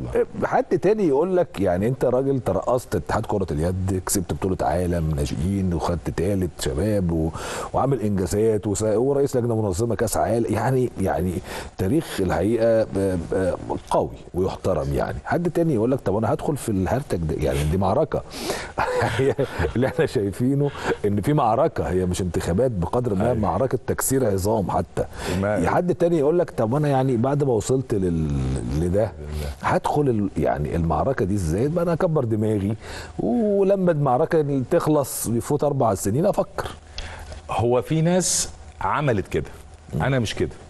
حد تاني يقول لك يعني انت راجل ترقصت اتحاد كره اليد كسبت بطوله عالم ناشئين وخدت ثالث شباب و... وعامل انجازات وس... ورئيس لجنه منظمه كاس عالم يعني يعني تاريخ الحقيقه ب... ب... قوي ويحترم يعني حد تاني يقول لك طب انا هدخل في الهرتك ده يعني دي معركه هي اللي احنا شايفينه ان في معركه هي مش انتخابات بقدر ما أيوة. معركه تكسير عظام حتى ما- حد تاني يقول لك طب انا يعني بعد ما وصلت لل... لده هدخل ال... يعني المعركه دي ازاي بقى انا اكبر دماغي ولما المعركه تخلص يفوت اربع سنين افكر هو في ناس عملت كده انا مش كده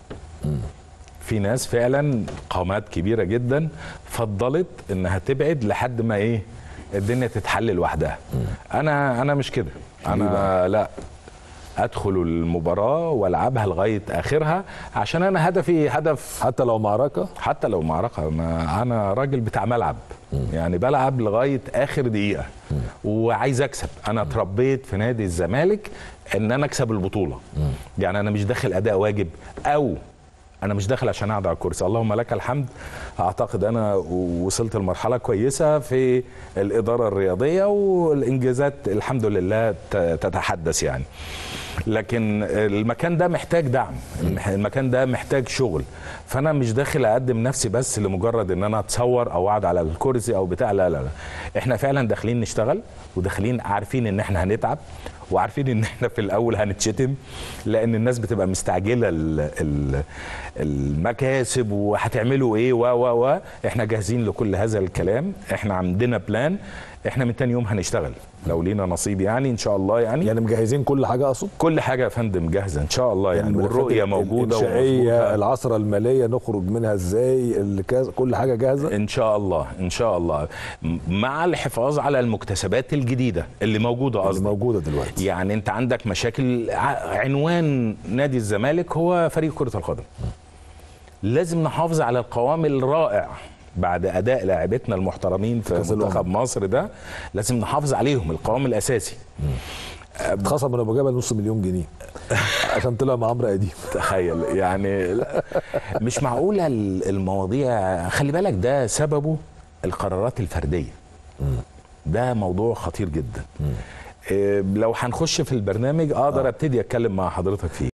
في ناس فعلا قامات كبيره جدا فضلت انها تبعد لحد ما ايه الدنيا تتحل لوحدها انا انا مش كده انا لا ادخل المباراه والعبها لغايه اخرها عشان انا هدفي هدف حتى لو معركه حتى لو معركه ما انا راجل بتاع ملعب يعني بلعب لغايه اخر دقيقه وعايز اكسب انا اتربيت في نادي الزمالك ان انا اكسب البطوله يعني انا مش داخل اداء واجب او انا مش داخل عشان اقعد على الكرسي اللهم لك الحمد اعتقد انا وصلت لمرحله كويسه في الاداره الرياضيه والانجازات الحمد لله ت- تتحدث يعني لكن المكان ده محتاج دعم المكان ده محتاج شغل فانا مش داخل اقدم نفسي بس لمجرد ان انا اتصور او اقعد على الكرسي او بتاع لا لا لا احنا فعلا داخلين نشتغل وداخلين عارفين ان احنا هنتعب وعارفين ان احنا في الاول هنتشتم لان الناس بتبقى مستعجله ال- ال- المكاسب وهتعملوا ايه و و و احنا جاهزين لكل هذا الكلام احنا عندنا بلان احنا من تاني يوم هنشتغل لو لينا نصيب يعني ان شاء الله يعني, يعني مجهزين كل حاجه اقصد كل حاجه يا فندم جاهزه ان شاء الله يعني الملفات والرؤيه ال- موجوده الانشائيه ومظبوطة. العصره الماليه نخرج منها ازاي الكاز كل حاجه جاهزه ان شاء الله ان شاء الله م- مع الحفاظ على المكتسبات الجديده اللي موجوده اللي قصدي موجوده دلوقتي يعني انت عندك مشاكل ع- عنوان نادي الزمالك هو فريق كره القدم لازم نحافظ على القوام الرائع بعد اداء لاعبتنا المحترمين في كأس منتخب الأمم. مصر ده لازم نحافظ عليهم القوام الاساسي اتخصم من ابو جبل نص مليون جنيه عشان طلع مع عمرو اديب تخيل يعني لا، مش معقوله ال- المواضيع خلي بالك ده سببه القرارات الفرديه ده موضوع خطير جدا إيه، لو هنخش في البرنامج اقدر ابتدي اتكلم مع حضرتك فيه